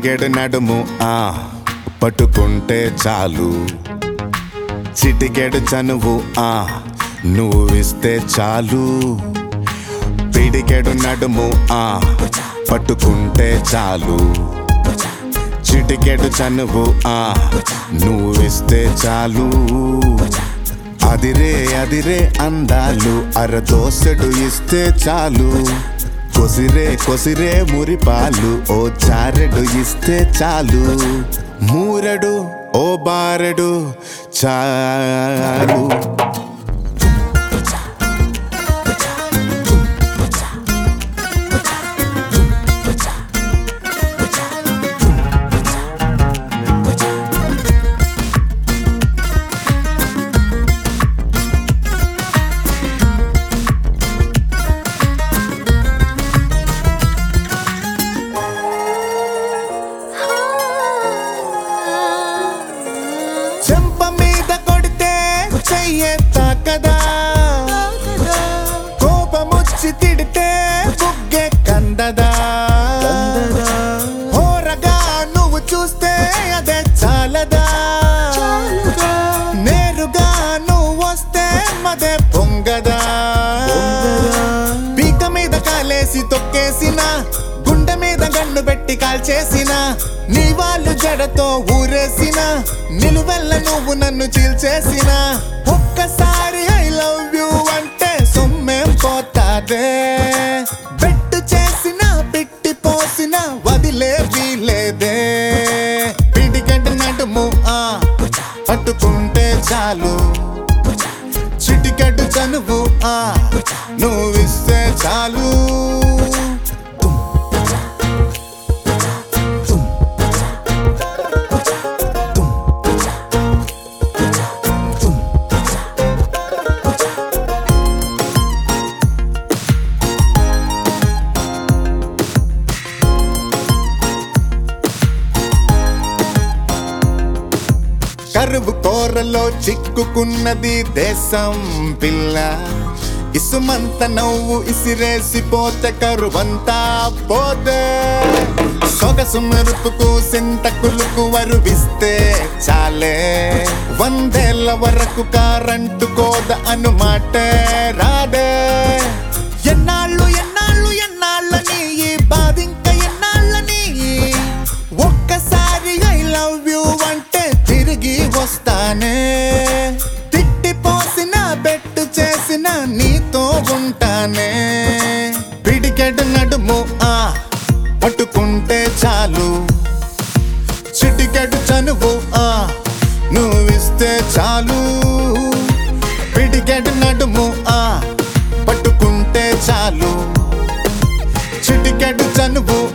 పిడికెడు నడుము ఆ పట్టుకుంటే చాలు చిటికెడు చనువు ఆ నువ్వు ఇస్తే చాలు పిడికెడు నడుము ఆ పట్టుకుంటే చాలు చిటికెడు చనువు ఆ నువ్వు ఇస్తే చాలు అదిరే అదిరే అందాలు అరదోసెడు ఇస్తే చాలు కొసిరే కొసిరే మురిపాలు ఓ చారెడు ఇస్తే చాలు మూరెడు ఓ బారెడు చాలు చెంప మీద కొడితే చెయ్యే తాకదా కోపముచ్చి తిడితే బుగ్గే కందదా హోరగా నువ్వు చూస్తే అదే చాలదా నేరుగా నువ్వు వస్తే మదే పొంగదా పీక మీద కాలేసి తొక్కేసిన గుండె మీద గన్ను పెట్టి కాల్చేసిన నీ వాళ్ళు జడతో ఊరేసిన నిలువెల్ల నువ్వు నన్ను చీల్చేసిన ఒక్కసారి ఐ లవ్ యూ అంటే సొమ్మేం పోతాదే బెట్టు చేసిన పిట్టి పోసిన వదిలే వీలేదే పిడిగడ్డ నడుము ఆ పట్టుకుంటే చాలు చిటికెడు చనువు ఆ నువ్విస్తే చాలు కరువు కోరలో చిక్కుకున్నది దేశం పిల్ల ఇసుమంత నవ్వు ఇసిరేసిపోతే కరువంతా పోతే సొగసు మెరుపుకు సింతకులకు వరువిస్తే చాలే వందేళ్ల వరకు కారంటు కోద అనుమాటే రాదే ఎన్నాళ్ళు ఎన్నాళ్ళు ఎన్నాళ్ళని ఈ బాధింక ఎన్నాళ్ళని ఒక్కసారి ఐ లవ్ యూ అంటే తిరిగి వస్తానే తిట్టిపోసిన బెట్టు చేసిన నీతో ఉంటానే పిడికెడు నడుము ఆ పట్టుకుంటే చాలు చిటికెడు చనువు ఆ నువ్విస్తే చాలు పిడికెడు నడుము ఆ పట్టుకుంటే చాలు చిటికెడు చనువు